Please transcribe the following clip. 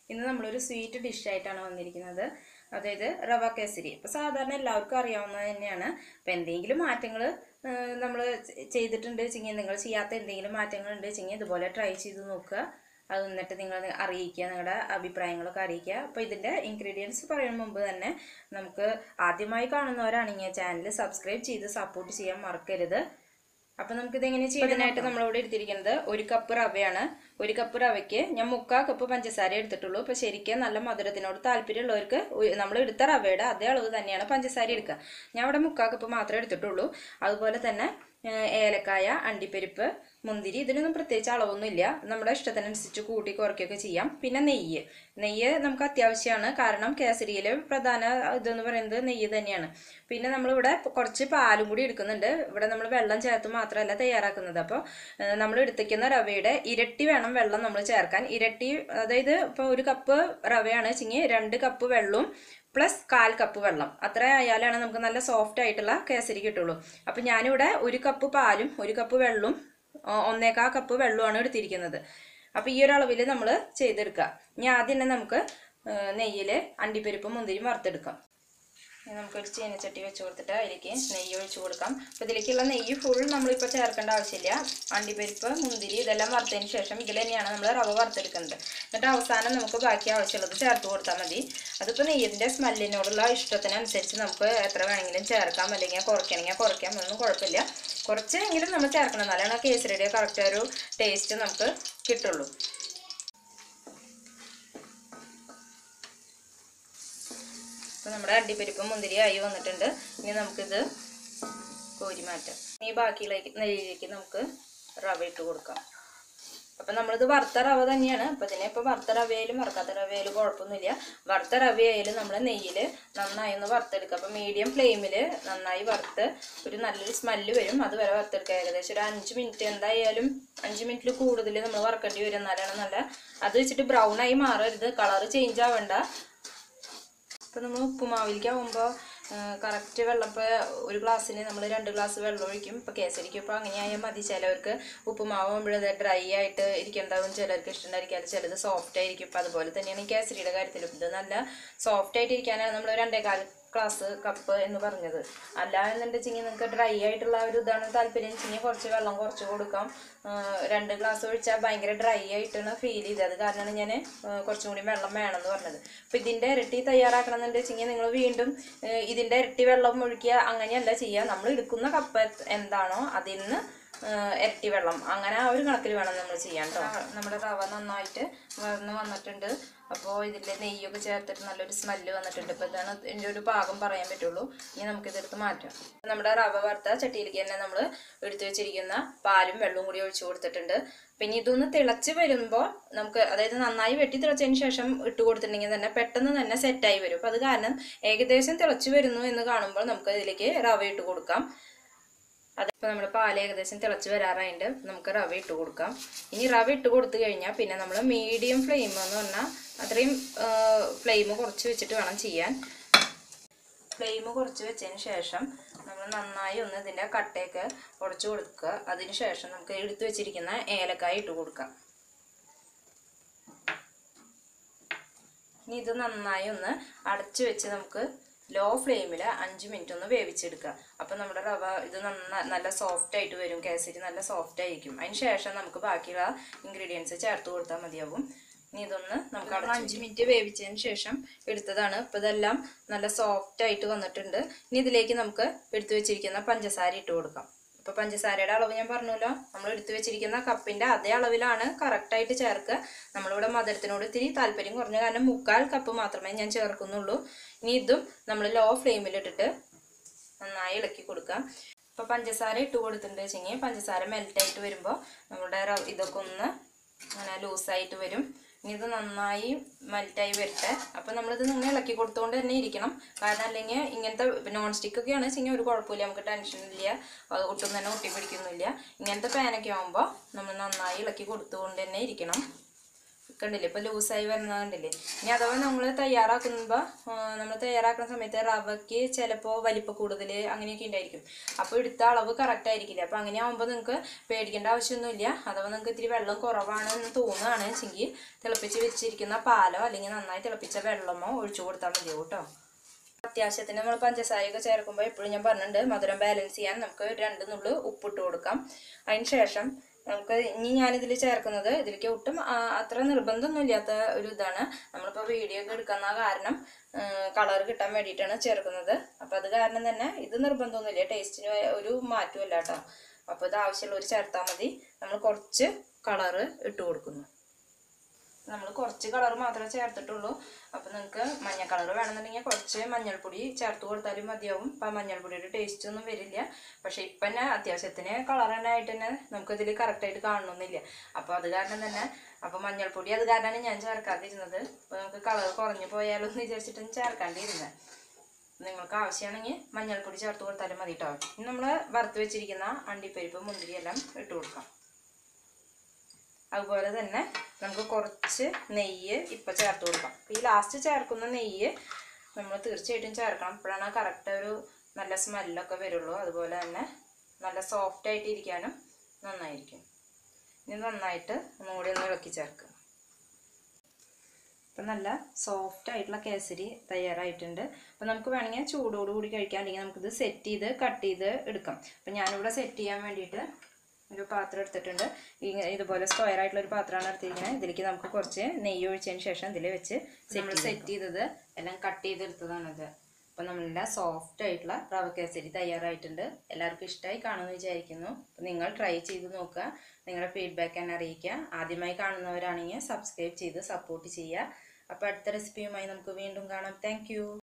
ഇന്ന് നമ്മളൊരു സ്വീറ്റ് ഡിഷായിട്ടാണ് വന്നിരിക്കുന്നത് അതായത് റവ കേസരി ഇപ്പോൾ സാധാരണ എല്ലാവർക്കും അറിയാവുന്നത് തന്നെയാണ് അപ്പോൾ എന്തെങ്കിലും മാറ്റങ്ങൾ നമ്മൾ ചെയ്തിട്ടുണ്ട് വെച്ചെങ്കിൽ നിങ്ങൾ ചെയ്യാത്ത എന്തെങ്കിലും മാറ്റങ്ങൾ ഉണ്ട് വെച്ചെങ്കിൽ ഇതുപോലെ ട്രൈ ചെയ്ത് നോക്കുക അത് എന്നിട്ട് നിങ്ങൾ അറിയിക്കുക നിങ്ങളുടെ അഭിപ്രായങ്ങളൊക്കെ അറിയിക്കുക അപ്പോൾ ഇതിൻ്റെ ഇൻഗ്രീഡിയൻസ് പറയുന്ന മുമ്പ് തന്നെ നമുക്ക് ആദ്യമായി കാണുന്നവരാണെങ്കിൽ ചാനൽ സബ്സ്ക്രൈബ് ചെയ്ത് സപ്പോർട്ട് ചെയ്യാൻ മറക്കരുത് അപ്പം നമുക്കിത് എങ്ങനെ ചെയ്യുന്നതിനായിട്ട് നമ്മളിവിടെ എടുത്തിരിക്കുന്നത് ഒരു കപ്പ് റവയാണ് ഒരു കപ്പ് റവയ്ക്ക് ഞാൻ മുക്കാൽ കപ്പ് പഞ്ചസാര എടുത്തിട്ടുള്ളൂ അപ്പോൾ ശരിക്കും നല്ല മധുരത്തിനോട് താല്പര്യമുള്ളവർക്ക് നമ്മൾ എടുത്ത റവയുടെ അതേ അളവ് തന്നെയാണ് പഞ്ചസാര എടുക്കുക ഞാൻ ഇവിടെ മുക്കാൽ കപ്പ് മാത്രമേ എടുത്തിട്ടുള്ളൂ അതുപോലെ തന്നെ ഏഹ്, ഏലക്കായ അണ്ടിപ്പരിപ്പ് മുന്തിരി ഇതിനൊന്നും പ്രത്യേകിച്ച് അളവൊന്നുമില്ല നമ്മുടെ ഇഷ്ടത്തിനനുസരിച്ച് കൂട്ടി കുറയ്ക്കുകയൊക്കെ ചെയ്യാം പിന്നെ നെയ്യ് നെയ്യ് നമുക്ക് അത്യാവശ്യമാണ് കാരണം കേസരിയിലെ പ്രധാന ഇതെന്ന് പറയുന്നത് നെയ്യ് തന്നെയാണ് പിന്നെ നമ്മളിവിടെ കുറച്ച് പാലും കൂടി എടുക്കുന്നുണ്ട് ഇവിടെ നമ്മൾ വെള്ളം ചേർത്ത് മാത്രമല്ല തയ്യാറാക്കുന്നത് അപ്പോൾ നമ്മൾ എടുത്തിരിക്കുന്ന റവയുടെ ഇരട്ടി വേണം വെള്ളം നമ്മൾ ചേർക്കാൻ ഇരട്ടി അതായത് ഇപ്പോൾ ഒരു കപ്പ് റവയാണ് വെച്ചെങ്കിൽ രണ്ട് കപ്പ് വെള്ളവും പ്ലസ് കാൽ കപ്പ് വെള്ളം അത്ര ആയാലാണ് നമുക്ക് നല്ല സോഫ്റ്റ് ആയിട്ടുള്ള കേസരി കിട്ടുള്ളൂ അപ്പം ഞാനിവിടെ ഒരു കപ്പ് പാലും ഒരു കപ്പ് വെള്ളവും ഒ- ഒന്നേകാ കപ്പ് വെള്ളവുമാണ് എടുത്തിരിക്കുന്നത് അപ്പോൾ ഈ ഒരു അളവിൽ നമ്മൾ ചെയ്തെടുക്കുക ഇനി ആദ്യം തന്നെ നമുക്ക് നെയ്യിൽ അണ്ടിപ്പരിപ്പും മുന്തിരിയും വറുത്തെടുക്കാം ഇനി നമുക്കൊരു ചീനച്ചട്ടി വെച്ച് കൊടുത്തിട്ട് അതിലേക്ക് നെയ്യ് ഒഴിച്ച് കൊടുക്കാം അപ്പോൾ ഇതിലേക്കുള്ള നെയ്യ് ഫുൾ നമ്മളിപ്പോൾ ചേർക്കേണ്ട ആവശ്യമില്ല അണ്ടിപ്പരിപ്പ് മുന്തിരി ഇതെല്ലാം വറുത്തതിന് ശേഷം ഇതിൽ തന്നെയാണ് നമ്മൾ റവ വറുത്തെടുക്കുന്നത് എന്നിട്ട് അവസാനം നമുക്ക് ബാക്കി ആവശ്യമുള്ളത് ചേർത്ത് കൊടുത്താൽ മതി അതിപ്പോൾ നെയ്യതിൻ്റെ സ്മെല്ലിനോടുള്ള ഇഷ്ടത്തിനനുസരിച്ച് നമുക്ക് എത്ര വേണമെങ്കിലും ചേർക്കാം അല്ലെങ്കിൽ കുറയ്ക്കണമെങ്കിൽ കുറയ്ക്കാം അതൊന്നും കുഴപ്പമില്ല കുറച്ചെങ്കിലും നമ്മൾ ചേർക്കണം എന്നാലാണ് ആ കേസരിയുടെ കറക്റ്റ് ഒരു ടേസ്റ്റ് നമുക്ക് കിട്ടുള്ളൂ അപ്പോൾ നമ്മുടെ അണ്ടിപ്പരിപ്പും മുന്തിരി ആയി വന്നിട്ടുണ്ട് ഇനി നമുക്കിത് കോരി മാറ്റാം ഇനി ബാക്കിയിലേക്ക് നെയ്യിലേക്ക് നമുക്ക് റവ ഇട്ട് കൊടുക്കാം അപ്പം നമ്മളിത് വറുത്ത റവ തന്നെയാണ് അപ്പം ഇതിനെ ഇപ്പോൾ വറുത്ത റവയിലും വറുക്കാത്ത റവയിലും കുഴപ്പമൊന്നുമില്ല വറുത്ത റവയായാലും നമ്മൾ നെയ്യിൽ നന്നായി ഒന്ന് വറുത്തെടുക്കുക അപ്പം മീഡിയം ഫ്ലെയിമിൽ നന്നായി വറുത്ത് ഒരു നല്ലൊരു സ്മെല്ല് വരും അതുവരെ വറുത്തെടുക്കുക ഏകദേശം ഒരു അഞ്ച് മിനിറ്റ് എന്തായാലും അഞ്ച് മിനിറ്റിൽ കൂടുതൽ നമ്മൾ വറുക്കേണ്ടി വരും എന്നാലാണ് നല്ല അത് വെച്ചിട്ട് ബ്രൗൺ ആയി മാറരുത് കളർ ചേഞ്ച് ആവണ്ട ഇപ്പം നമ്മൾ ഉപ്പുമാവിലേക്കാവുമ്പോൾ കറക്റ്റ് വെള്ളം ഇപ്പോൾ ഒരു ഗ്ലാസ്സിന് നമ്മൾ രണ്ട് ഗ്ലാസ് വെള്ളം ഒഴിക്കും ഇപ്പോൾ കേസരിക്കും ഇപ്പോൾ അങ്ങനെയായാൽ മതി ചിലവർക്ക് ഉപ്പുമാവുമ്പോഴത് ഡ്രൈ ആയിട്ട് ഇരിക്കേണ്ടാവും ചിലർക്ക് ഇഷ്ടമുണ്ടായിരിക്കും ചിലത് സോഫ്റ്റ് ആയിരിക്കും ഇപ്പോൾ അതുപോലെ തന്നെയാണ് ഈ കേസരിയുടെ കാര്യത്തിലും ഇത് നല്ല സോഫ്റ്റ് ആയിട്ട് ഇരിക്കാനാണ് നമ്മൾ രണ്ടേകാൽ ഗ്ലാസ് കപ്പ് എന്ന് പറഞ്ഞത് അല്ല എന്നുണ്ടെച്ചെങ്കിൽ നിങ്ങൾക്ക് ഡ്രൈ ആയിട്ടുള്ള ഒരു ഇതാണ് താല്പര്യം വെച്ചെങ്കിൽ കുറച്ച് വെള്ളം കുറച്ച് കൊടുക്കാം ആ, രണ്ട് ഗ്ലാസ് ഒഴിച്ചാൽ ഭയങ്കര ഡ്രൈ ആയിട്ടാണ് ഫീൽ ചെയ്തത് അത് കാരണമാണ് ഞാൻ കുറച്ചും കൂടി വെള്ളം വേണമെന്ന് പറഞ്ഞത് അപ്പോൾ ഇതിൻ്റെ ഇരട്ടി തയ്യാറാക്കണം എന്നുണ്ടെന്ന് വെച്ചെങ്കിൽ നിങ്ങൾ വീണ്ടും ആ, ഇതിൻ്റെ ഇരട്ടി വെള്ളം ഒഴിക്കുക അങ്ങനെയല്ല ചെയ്യുക നമ്മൾ എടുക്കുന്ന കപ്പ് എന്താണോ അതിൽ നിന്ന് ആ, ഇരട്ടി വെള്ളം അങ്ങനെ ആ ഒരു കണക്കിൽ വേണം നമ്മൾ ചെയ്യാൻ കേട്ടോ നമ്മുടെ റവ നന്നായിട്ട് വന്ന് വന്നിട്ടുണ്ട് അപ്പോൾ ഇതിൻ്റെ നെയ്യൊക്കെ ചേർത്തിട്ട് നല്ലൊരു സ്മെല്ല് വന്നിട്ടുണ്ട് ഇപ്പോൾ ഇതാണ് ഇതിൻ്റെ ഒരു പാകം പറയാൻ പറ്റുള്ളൂ ഇനി നമുക്കിതെടുത്ത് മാറ്റാം നമ്മുടെ റവ വറുത്ത ചട്ടിയിലേക്ക് തന്നെ നമ്മൾ എടുത്തു വെച്ചിരിക്കുന്ന പാലും വെള്ളവും കൂടി ഒഴിച്ചു കൊടുത്തിട്ടുണ്ട് പിന്നെ ഇതൊന്ന് തിളച്ച് വരുമ്പോൾ നമുക്ക് അതായത് നന്നായി വെട്ടി തിളച്ചതിന് ശേഷം ഇട്ട് കൊടുത്തിട്ടുണ്ടെങ്കിൽ തന്നെ പെട്ടെന്ന് തന്നെ സെറ്റായി വരും അപ്പോൾ അത് കാരണം ഏകദേശം തിളച്ച് വരുന്നു എന്ന് കാണുമ്പോൾ നമുക്ക് ഇതിലേക്ക് റവ ഇട്ട് കൊടുക്കാം അതിപ്പോൾ നമ്മുടെ പാല് ഏകദേശം തിളച്ച് വരാറായിട്ട് നമുക്ക് റവ ഇട്ട് കൊടുക്കാം ഇനി റവ ഇട്ട് കൊടുത്തു കഴിഞ്ഞാൽ പിന്നെ നമ്മൾ മീഡിയം ഫ്ലെയിം എന്ന് പറഞ്ഞാൽ അത്രയും ഫ്ലെയിം കുറച്ച് വെച്ചിട്ട് വേണം ചെയ്യാൻ ഫ്ലെയിം കുറച്ച് വെച്ചതിന് ശേഷം നമ്മൾ നന്നായി ഒന്ന് ഇതിൻ്റെ കട്ടയൊക്കെ ഉടച്ചു കൊടുക്കുക അതിന് ശേഷം നമുക്ക് എടുത്തു വെച്ചിരിക്കുന്ന ഏലക്കായ ഇട്ട് കൊടുക്കാം ഇനി ഇത് നന്നായി ഒന്ന് അടച്ചു വെച്ച് നമുക്ക് ലോ ഫ്ലെയിമിൽ അഞ്ച് മിനിറ്റ് ഒന്ന് വേവിച്ചെടുക്കുക അപ്പം നമ്മുടെ റവ ഇത് നന്ന നല്ല സോഫ്റ്റ് ആയിട്ട് വരും കേസരി നല്ല സോഫ്റ്റ് ആയിരിക്കും അതിന് ശേഷം നമുക്ക് ബാക്കിയുള്ള ഇൻഗ്രീഡിയൻസ് ചേർത്ത് കൊടുത്താൽ മതിയാവും ഇനി ഇതൊന്ന് നമുക്ക് അവിടെ അഞ്ച് മിനിറ്റ് വേവിച്ചതിന് ശേഷം എടുത്തതാണ് ഇപ്പം ഇതെല്ലാം നല്ല സോഫ്റ്റ് ആയിട്ട് വന്നിട്ടുണ്ട് ഇനി ഇതിലേക്ക് നമുക്ക് എടുത്തു വെച്ചിരിക്കുന്ന പഞ്ചസാര ഇട്ട് കൊടുക്കാം ഇപ്പോൾ പഞ്ചസാരയുടെ അളവ് ഞാൻ പറഞ്ഞല്ലോ നമ്മൾ എടുത്തു വെച്ചിരിക്കുന്ന കപ്പിൻ്റെ അതേ അളവിലാണ് കറക്റ്റായിട്ട് ചേർക്കുക നമ്മളിവിടെ മധുരത്തിനോട് ഇത്തിരി താല്പര്യം കുറഞ്ഞ കാരണം മുക്കാൽ കപ്പ് മാത്രമേ ഞാൻ ചേർക്കുന്നുള്ളൂ ഇനി ഇതും നമ്മൾ ലോ ഫ്ലെയിമിലിട്ടിട്ട് നന്നായി ഇളക്കി കൊടുക്കാം ഇപ്പോൾ പഞ്ചസാര ഇട്ട് കൊടുത്തിട്ടുണ്ട് വെച്ചെങ്കിൽ പഞ്ചസാര മെൽറ്റായിട്ട് വരുമ്പോൾ നമ്മുടെ റവ- ഇതൊക്കെ ഒന്ന് അങ്ങനെ ലൂസായിട്ട് വരും ഇനി ഇത് നന്നായി മെൽറ്റായി വരട്ടെ അപ്പം നമ്മളിത് നിങ്ങൾ ഇളക്കി കൊടുത്തുകൊണ്ട് തന്നെ ഇരിക്കണം കാരണം അല്ലെങ്കിൽ ഇങ്ങനത്തെ നോൺ സ്റ്റിക്ക് ഒക്കെയാണ് വെച്ചെങ്കിൽ ഒരു കുഴപ്പമില്ല നമുക്ക് ടെൻഷൻ ഇല്ല അത് ഒട്ടും തന്നെ ഒട്ടി പിടിക്കുന്നില്ല ഇങ്ങനത്തെ പാനൊക്കെ ആകുമ്പോൾ നമ്മൾ നന്നായി ഇളക്കി കൊടുത്തുകൊണ്ട് തന്നെ ഇരിക്കണം കണ്ടില്ലേ ഇപ്പോൾ ലൂസായി വരുന്നത് കണ്ടില്ലേ ഇനി അഥവാ നമ്മൾ തയ്യാറാക്കുമ്പോൾ നമ്മൾ തയ്യാറാക്കുന്ന സമയത്ത് റവയ്ക്ക് ചിലപ്പോൾ വലിപ്പം കൂടുതൽ അങ്ങനെയൊക്കെ ഉണ്ടായിരിക്കും അപ്പോൾ എടുത്ത അളവ് കറക്റ്റ് ആയിരിക്കില്ല അപ്പോൾ അങ്ങനെ ആകുമ്പോൾ നിങ്ങൾക്ക് പേടിക്കേണ്ട ആവശ്യമൊന്നുമില്ല അഥവാ നിങ്ങൾക്ക് ഇത്തിരി വെള്ളം കുറവാണ് എന്ന് തോന്നുകയാണ് വെച്ചെങ്കിൽ തിളപ്പിച്ച് വെച്ചിരിക്കുന്ന പാലോ അല്ലെങ്കിൽ നന്നായി തിളപ്പിച്ച വെള്ളമോ ഒഴിച്ചു കൊടുത്താൽ മതി കേട്ടോ അത്യാവശ്യത്തിന് നമ്മൾ പഞ്ചസാരയൊക്കെ ചേർക്കുമ്പോൾ എപ്പോഴും ഞാൻ പറഞ്ഞിട്ടുണ്ട് മധുരം ബാലൻസ് ചെയ്യാൻ നമുക്ക് രണ്ട് നുള്ളു ഉപ്പിട്ട് കൊടുക്കാം അതിന് ശേഷം നമുക്ക് ഇനി ഞാനിതിൽ ചേർക്കുന്നത് ഇതിലേക്ക് ഒട്ടും ആ, അത്ര നിർബന്ധമൊന്നും ഇല്ലാത്ത ഒരു ഇതാണ് നമ്മളിപ്പോൾ വീഡിയോ ഒക്കെ എടുക്കുന്ന കാരണം കളർ കിട്ടാൻ വേണ്ടിയിട്ടാണ് ചേർക്കുന്നത് അപ്പോൾ അത് കാരണം തന്നെ ഇത് നിർബന്ധമൊന്നുമില്ല ടേസ്റ്റിന് ഒരു മാറ്റമില്ല കേട്ടോ അപ്പോൾ ഇത് ആവശ്യമുള്ളവർ ചേർത്താൽ മതി നമ്മൾ കുറച്ച് കളറ് ഇട്ട് കൊടുക്കുന്നു നമ്മൾ കുറച്ച് കളർ മാത്രമേ ചേർത്തിട്ടുള്ളൂ അപ്പോൾ നിങ്ങൾക്ക് മഞ്ഞ കളർ വേണമെന്നുണ്ടെങ്കിൽ കുറച്ച് മഞ്ഞൾപ്പൊടി ചേർത്ത് കൊടുത്താലും മതിയാവും അപ്പം മഞ്ഞൾപ്പൊടിയുടെ ടേസ്റ്റ് ഒന്നും വരില്ല പക്ഷേ ഇപ്പം തന്നെ അത്യാവശ്യത്തിന് കളർ തന്നെ ആയിട്ട് തന്നെ നമുക്കിതിൽ കറക്റ്റായിട്ട് കാണണമെന്നില്ല അപ്പോൾ അത് കാരണം തന്നെ അപ്പോൾ മഞ്ഞൾപ്പൊടി അത് കാരണമാണ് ഞാൻ ചേർക്കാതിരുന്നത് അപ്പോൾ നമുക്ക് കളർ കുറഞ്ഞു പോയാലോ എന്ന് വിചാരിച്ചിട്ട് ചേർക്കാണ്ടിരുന്നത് നിങ്ങൾക്ക് ആവശ്യമാണെങ്കിൽ മഞ്ഞൾപ്പൊടി ചേർത്ത് കൊടുത്താലും മതി കേട്ടോ ഇനി നമ്മൾ വറുത്ത് വെച്ചിരിക്കുന്ന അണ്ടിപ്പരിപ്പ് മുന്തിരി എല്ലാം ഇട്ട് കൊടുക്കാം അതുപോലെ തന്നെ നമുക്ക് കുറച്ച് നെയ്യ് ഇപ്പം ചേർത്ത് കൊടുക്കാം അപ്പോൾ ഈ ലാസ്റ്റ് ചേർക്കുന്ന നെയ്യ് നമ്മൾ തീർച്ചയായിട്ടും ചേർക്കണം അപ്പോഴാണ് കറക്റ്റ് ഒരു നല്ല സ്മെല്ലൊക്കെ വരുള്ളൂ അതുപോലെ തന്നെ നല്ല സോഫ്റ്റ് ആയിട്ട് ഇരിക്കാനും നന്നായിരിക്കും ഇനി നന്നായിട്ട് ഒന്നുകൂടി ഒന്ന് ഇളക്കി ചേർക്കുക അപ്പം നല്ല സോഫ്റ്റ് ആയിട്ടുള്ള കേസരി തയ്യാറായിട്ടുണ്ട് അപ്പം നമുക്ക് വേണമെങ്കിൽ ചൂടോട് കൂടി കഴിക്കാം അല്ലെങ്കിൽ നമുക്കിത് സെറ്റ് ചെയ്ത് കട്ട് ചെയ്ത് എടുക്കാം അപ്പം ഞാനിവിടെ സെറ്റ് ചെയ്യാൻ വേണ്ടിയിട്ട് ഒരു പാത്രം എടുത്തിട്ടുണ്ട് ഈ ഇതുപോലെ സ്ക്വയർ ആയിട്ടുള്ള ഒരു പാത്രമാണ് എടുത്തിരിക്കുന്നത് ഇതിലേക്ക് നമുക്ക് കുറച്ച് നെയ്യ് ഒഴിച്ചതിന് ശേഷം ഇതിൽ വെച്ച് നമ്മൾ സെറ്റ് ചെയ്തത് എല്ലാം കട്ട് ചെയ്തെടുത്തതാണിത് അപ്പം നമ്മളെല്ലാം സോഫ്റ്റ് ആയിട്ടുള്ള റവ കേസരി തയ്യാറായിട്ടുണ്ട് എല്ലാവർക്കും ഇഷ്ടമായി കാണുമെന്ന് വിചാരിക്കുന്നു അപ്പം നിങ്ങൾ ട്രൈ ചെയ്ത് നോക്കുക നിങ്ങളുടെ ഫീഡ്ബാക്ക് എന്നെ അറിയിക്കുക ആദ്യമായി കാണുന്നവരാണെങ്കിൽ സബ്സ്ക്രൈബ് ചെയ്ത് സപ്പോർട്ട് ചെയ്യുക അപ്പോൾ അടുത്ത റെസിപ്പിയുമായി നമുക്ക് വീണ്ടും കാണാം താങ്ക്